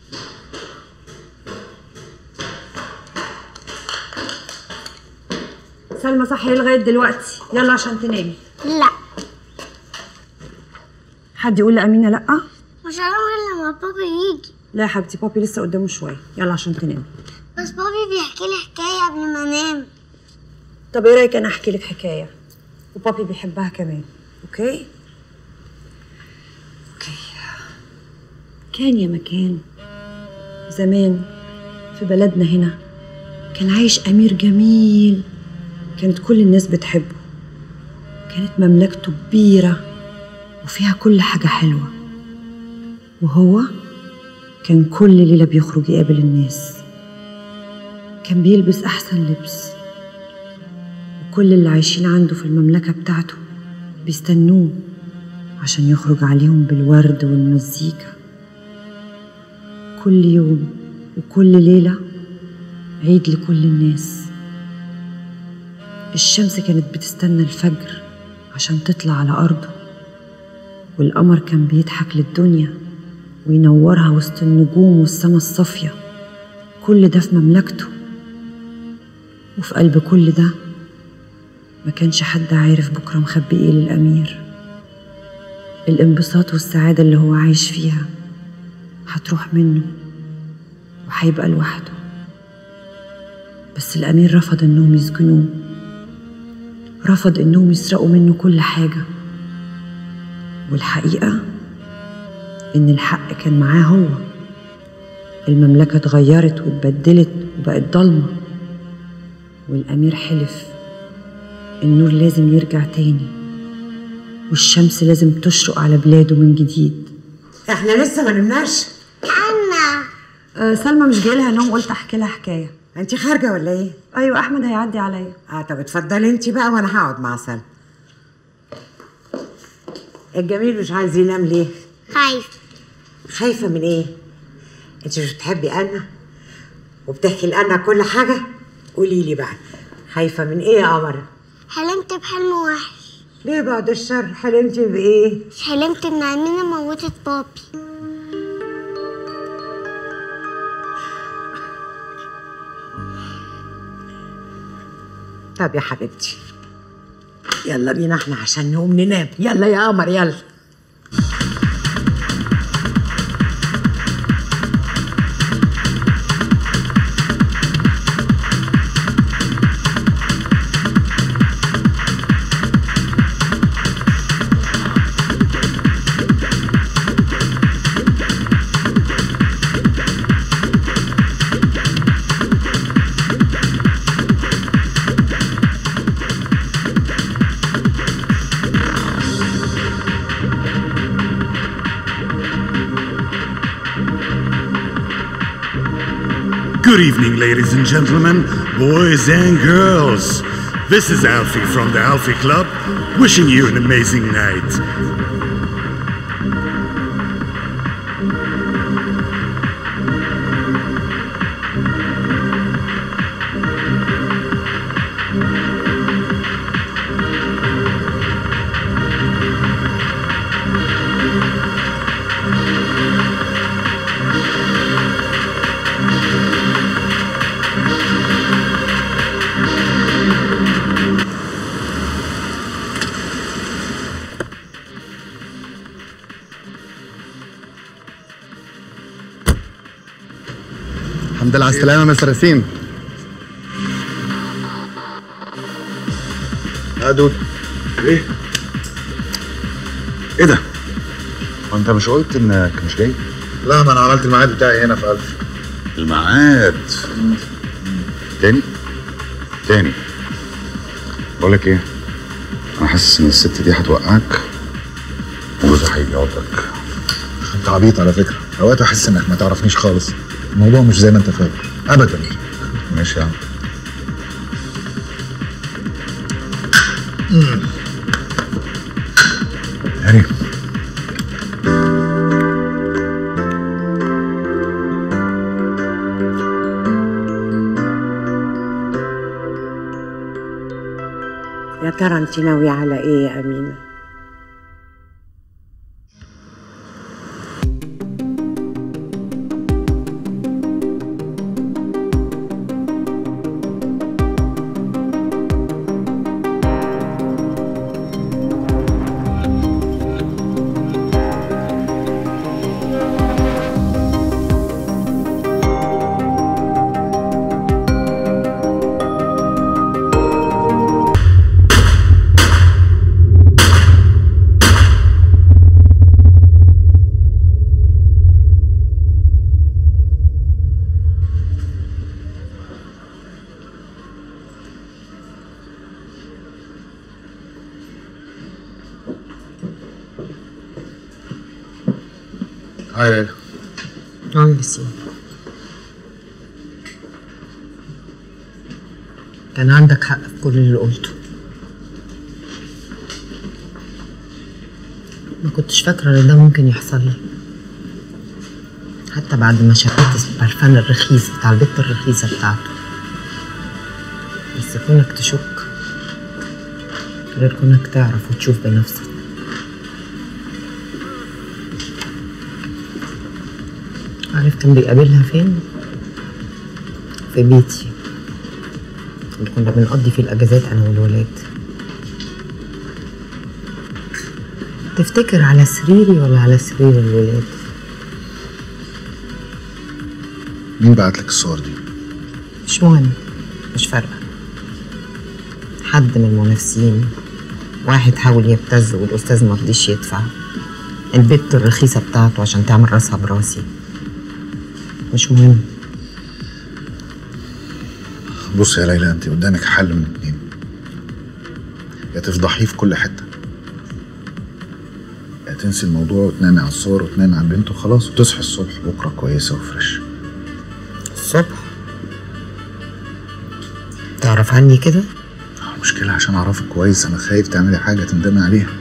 سلمى صحي لغايه دلوقتي يلا عشان تنامي لا حد يقول لامينه لا مش هنام غير لما بابا يجي لا يا حبيبتي بابي لسه قدامه شويه يلا عشان تنامي بس بابي بيحكي لي حكاية قبل ما انام طب ايه رايك انا احكي لك حكايه وبابي بيحبها كمان اوكي اوكي كان يا مكان زمان في بلدنا هنا كان عايش امير جميل كانت كل الناس بتحبه كانت مملكته كبيره وفيها كل حاجه حلوه وهو كان كل ليله بيخرج يقابل الناس كان بيلبس احسن لبس وكل اللي عايشين عنده في المملكة بتاعته بيستنوه عشان يخرج عليهم بالورد والمزيكا كل يوم وكل ليلة عيد لكل الناس الشمس كانت بتستنى الفجر عشان تطلع على أرضه والقمر كان بيضحك للدنيا وينورها وسط النجوم والسما الصافية كل ده في مملكته وفي قلب كل ده ما كانش حد عارف بكرة مخبي ايه للأمير الانبساط والسعادة اللي هو عايش فيها هتروح منه وهيبقى لوحده بس الأمير رفض إنهم يسجنوه رفض إنهم يسرقوا منه كل حاجة والحقيقة إن الحق كان معاه هو المملكة اتغيرت واتبدلت وبقت ضلمة والأمير حلف النور لازم يرجع تاني والشمس لازم تشرق على بلاده من جديد احنا لسه ما نمناش انا أه سلمى مش جايلها نوم قلت احكي لها حكايه انت خارجه ولا ايه ايوه احمد هيعدي عليا اه طب اتفضلي انت بقى وانا هقعد مع سلمى الجميل مش عايز ينام ليه خايف خايفه من ايه انت مش بتحبي انا وبتحكي لأنا كل حاجه قولي لي بقى خايفه من ايه يا قمر حلمت بحلم وحش ليه بعد الشر حلمتي بايه حلمت ان امينه موتت بابي طب يا حبيبتي يلا بينا احنا عشان نقوم ننام يلا يا قمر يلا Good evening, ladies and gentlemen, boys and girls. This is Alfie from the Alfie Club, wishing you an amazing night. الحمد لله على السلامة مستر ياسين يا دود ايه؟ ايه ده؟ هو انت مش قلت انك مش جاي؟ لا ما انا عملت الميعاد بتاعي هنا في ألف الميعاد تاني؟ تاني بقول لك ايه؟ انا حاسس ان الست دي هتوقعك وجوزها هيجي يقعدك انت عبيط على فكرة اوقات احس انك ما تعرفنيش خالص الموضوع مش زي ما انت فاكر ابدا ماشي يا عم هاني يا ترى انت ناويه على ايه يا امينه هاي ليلى نعم بسيم كان عندك حق في كل اللي قلته ما كنتش فاكرة ان ده ممكن يحصل لي حتى بعد ما شربت البرفان الرخيص بتاع البت الرخيصة بتاعته بس كونك تشك غير كونك تعرف وتشوف بنفسك عارف كان بيقابلها فين؟ في بيتي اللي كنا بنقضي فيه الأجازات أنا والولاد تفتكر على سريري ولا على سرير الولاد؟ مين بعت لك الصور دي؟ مش مهم مش فارقة حد من المنافسين واحد حاول يبتز والأستاذ مرضيش يدفع البت الرخيصة بتاعته عشان تعمل راسها براسي مش مهم بص يا ليلى انت قدامك حل من اتنين يا تفضحيه في كل حته يا تنسي الموضوع وتنامي على الصور وتنامي على البنت وخلاص وتصحي الصبح بكره كويسه وفريش الصبح تعرف عني كده؟ المشكله عشان اعرفك كويس انا خايف تعملي حاجه تندمي عليها